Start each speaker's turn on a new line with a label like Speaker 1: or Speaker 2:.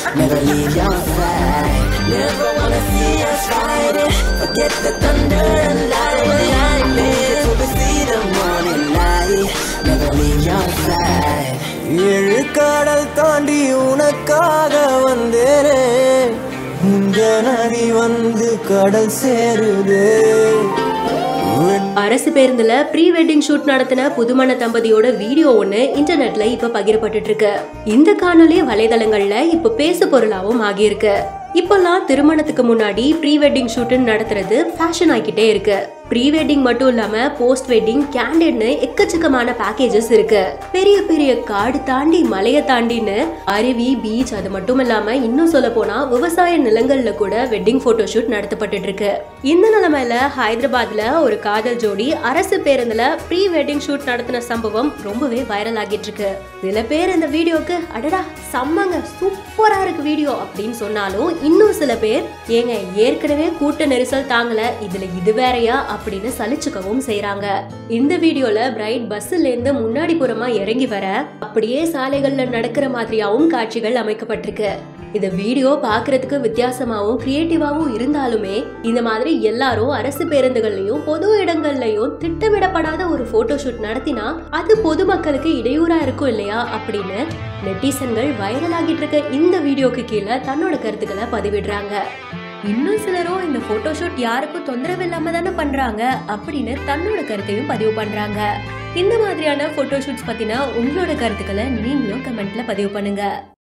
Speaker 1: never leave your side. Never wanna see us fighting. Forget the thunder and lightning. Till we see the morning light. Never leave your side.
Speaker 2: ஏழு கடல் தாண்டி உனக்காக வந்தேனே இந்த நதி வந்து கடல் சேருதே
Speaker 3: அரசு பேருந்துல ப்ரீ வெட்டிங் ஷூட் நடத்தின புதுமண தம்பதியோட வீடியோ ஒண்ணு இன்டர்நெட்ல இப்ப பகிரப்பட்டுட்டு இருக்கு இந்த காணொலி வலைதளங்கள்ல இப்ப பேசு பொருளாவும் ஆகியிருக்கு இப்பெல்லாம் திருமணத்துக்கு முன்னாடி ப்ரீ வெட்டிங் ஷூட்னு நடத்துறது ஃபேஷன் ஆகிக்கிட்டே இருக்கு ப்ரீ வெட்டிங் மட்டும் இல்லாம போஸ்ட் வெட்டிங் கேண்டிட்னு எக்கச்சக்கமான பேக்கேஜஸ் இருக்கு பெரிய பெரிய காடு தாண்டி மலையை தாண்டின்னு அருவி பீச் அது மட்டும் இல்லாம இன்னும் சொல்ல போனா விவசாய நிலங்கள்ல கூட வெட்டிங் போட்டோ ஷூட் நடத்தப்பட்டுட்டு இருக்கு இந்த நிலைமையில ஹைதராபாத்ல ஒரு காதல் ஜோடி அரசு பேருந்துல ப்ரீ வெட்டிங் ஷூட் நடத்தின சம்பவம் ரொம்பவே வைரல் ஆகிட்டு இருக்கு சில பேர் இந்த வீடியோக்கு அடடா செம்மங்க சூப்பரா இருக்கு வீடியோ அப்படின்னு சொன்னாலும் இன்னும் சில பேர் ஏங்க ஏற்கனவே கூட்ட நெரிசல் தாங்கல இதுல இது வேறயா அப்படின்னு சலிச்சுக்கவும் செய்றாங்க இந்த வீடியோல பிரைட் பஸ்ல இருந்து முன்னாடி புறமா இறங்கி வர அப்படியே சாலைகள்ல நடக்கிற மாதிரியாவும் காட்சிகள் அமைக்கப்பட்டிருக்கு இந்த வீடியோ பார்க்கிறதுக்கு வித்தியாசமாவும் கிரியேட்டிவாவும் இருந்தாலுமே இந்த மாதிரி எல்லாரும் அரசு பேருந்துகள்லயும் பொது இடங்கள்லயும் திட்டமிடப்படாத ஒரு போட்டோ ஷூட் நடத்தினா அது பொதுமக்களுக்கு இடையூறா இருக்கும் இல்லையா அப்படின்னு நெட்டிசன்கள் வைரல் ஆகிட்டு இருக்க இந்த வீடியோக்கு கீழே தன்னோட கருத்துக்களை பதிவிடுறாங்க இன்னும் சிலரும் இந்த போட்டோ ஷூட் யாருக்கும் தொந்தரவு இல்லாம தானே பண்றாங்க அப்படின்னு தன்னோட கருத்தையும் பதிவு பண்றாங்க இந்த மாதிரியான போட்டோ ஷூட்ஸ் பத்தின உங்களோட கருத்துக்களை நீங்களும் கமெண்ட்ல பதிவு பண்ணுங்க